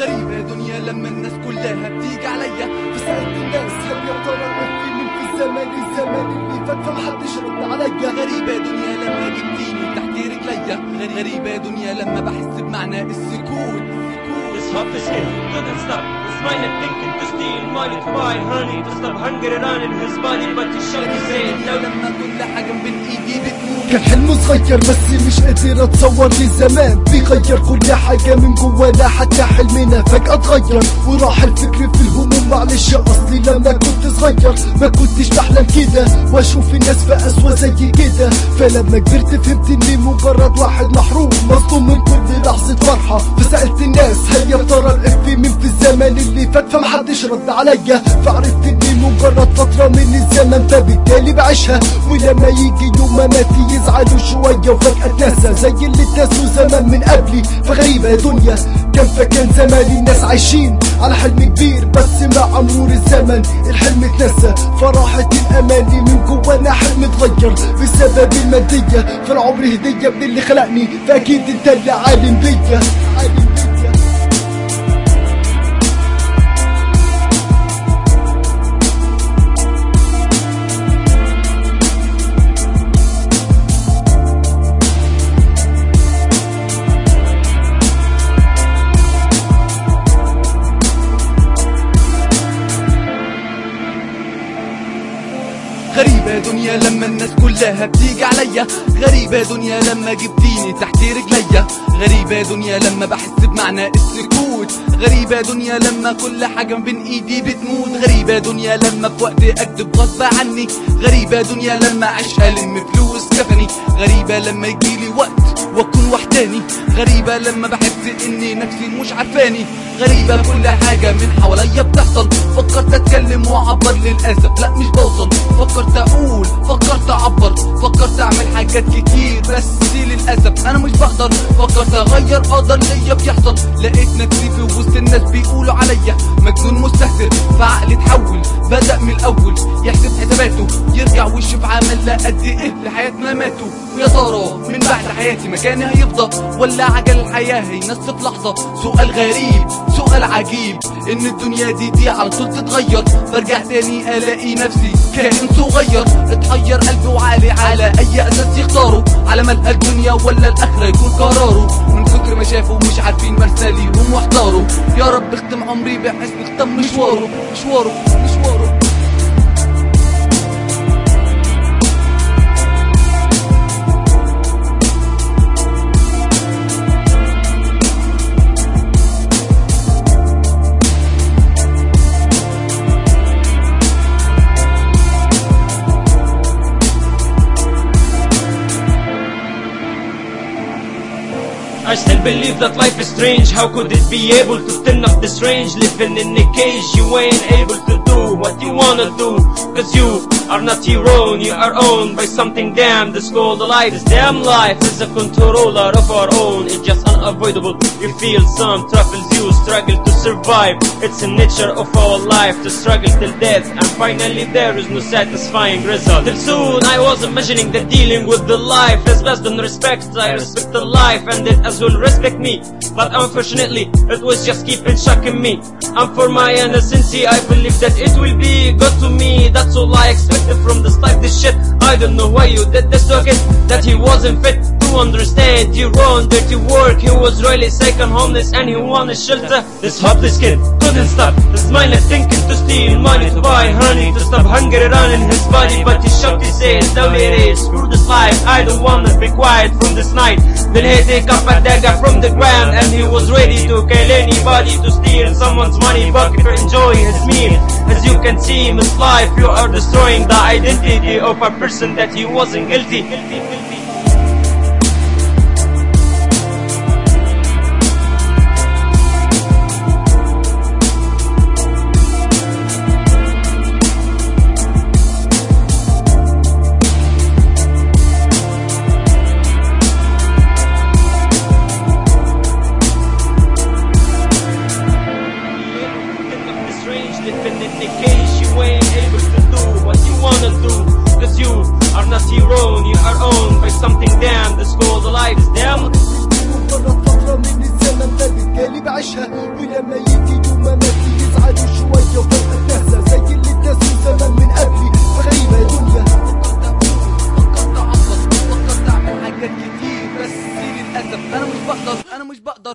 غريبة دنيا لما الناس كلها بتيجي عليا فسألت الناس هل يا ترى في من في الزمان الزمان اللي فات فمحدش رد عليا غريبة دنيا لما جبتيني تحت رجليا غ- غريبة دنيا لما بحس بمعنى السكوت This hop is hit, couldn't stop. His mind and thinking to steal money to buy honey to stop hunger running his body, but he shot his head. غريبة لما كل حاجة بين ايدي بتموت كان حلم صغير بس مش قادر اتصور للزمان بيغير كل حاجة من جوانا حتى حلمنا فجأة اتغير وراح الفكر في الهموم معلش اصلي لما كنت صغير ما كنتش بحلم كده واشوف الناس في اسوأ زي كده فلما كبرت فهمت اني مجرد واحد محروم مصدوم من كل لحظة فرحة فسألت الناس هل يا ترى الإف من في الزمان اللي فات فمحدش رد عليا فعرفت اني مجرد فترة من الزمن فبالتالي بعيشها ولما يجي يوم مماتي يزعلوا شوية وفجأة اتنسى زي اللي اتنسوا زمان من قبلي فغريبة يا دنيا كان فكان زمان الناس عايشين على حلم كبير بس مع مرور الزمن الحلم اتنسى فراحت الاماني من جوانا حلم اتغير بسبب المادية فالعمر هدية من اللي خلقني فاكيد انت اللي عالم بيا عالم بيا غريبة دنيا لما الناس كلها بتيجي عليا غريبة دنيا لما جبتيني تحت رجليا غريبة دنيا لما بحس بمعنى السكوت غريبة دنيا لما كل حاجة بين ايدي بتموت غريبة دنيا لما في وقت اكذب غصب عني غريبة دنيا لما اعيشها لم فلوس كفني غريبة لما يجيلي وقت واكون وحداني غريبة لما بحس اني نفسي مش عارفاني غريبة كل حاجة من حواليا بتحصل فكرت اتكلم واعبر للاسف لا مش بوصل فكرت اقول فكرت اعبر فكرت اعمل حاجات كتير بس للاسف انا مش بقدر فكرت اغير قدر ليا بيحصل لقيت نفسي في وسط الناس بيقولوا عليا مجنون مستهتر فعقلي اتحول بدأ من الاول يحسب حساباته يرجع ويشوف عمل لا قد ايه لحياة مماته ويا ترى من بعد حياتي مكاني هيفضى ولا عجل الحياة هينسف لحظة سؤال غريب سؤال عجيب ان الدنيا دي دي على طول تتغير برجع تاني الاقي نفسي كائن صغير اتحير قلبي وعقلي على اي اساس يختاروا على ملء الدنيا ولا الاخرة يكون قراره من كتر ما شافوا مش عارفين مرسالي هم واحتاروا يا رب اختم عمري بحسن اختم مشواره مشواره مشواره I still believe that life is strange. How could it be able to turn up this range? Living in a cage, you ain't able to do what you wanna do. Cause you are not your own, you are owned by something damn that's called life. This damn life is a controller of our own. It's just unavoidable. You feel some troubles, you struggle to survive. It's the nature of our life to struggle till death. And finally there is no satisfying result. Till soon I was imagining that dealing with the life is based on respect. I respect the life and it as well respect me. But unfortunately it was just keeping shocking me. And for my innocency I believe that it will be good to me. That's all I expected from this life, this shit. I don't know why you did this talking. That he wasn't fit to understand your own dirty work. He was really sick and homeless and he wanted shelter. This hopeless kid couldn't stop his mind and thinking to steal money to buy honey to stop hunger running his body. But he shook his head, down it is. Screw this life, I don't wanna be quiet from this night. Then he take up a dagger from the ground and he was ready to kill anybody to steal someone's money bucket to enjoy his meal. As you can see in this life, you are destroying the identity of a person that he wasn't guilty. guilty, guilty. this range living in the cage you ain't able to do what you wanna do cause you are not your own you are owned لما يجي يوم مماتي يزعلوا شوية وفوق الناس زي اللي اتنسوا زمان من قبلي غريبة يا دنيا فكرت اعطل فكرت اعمل حاجات كتير بس للاسف انا مش بقدر انا مش بقدر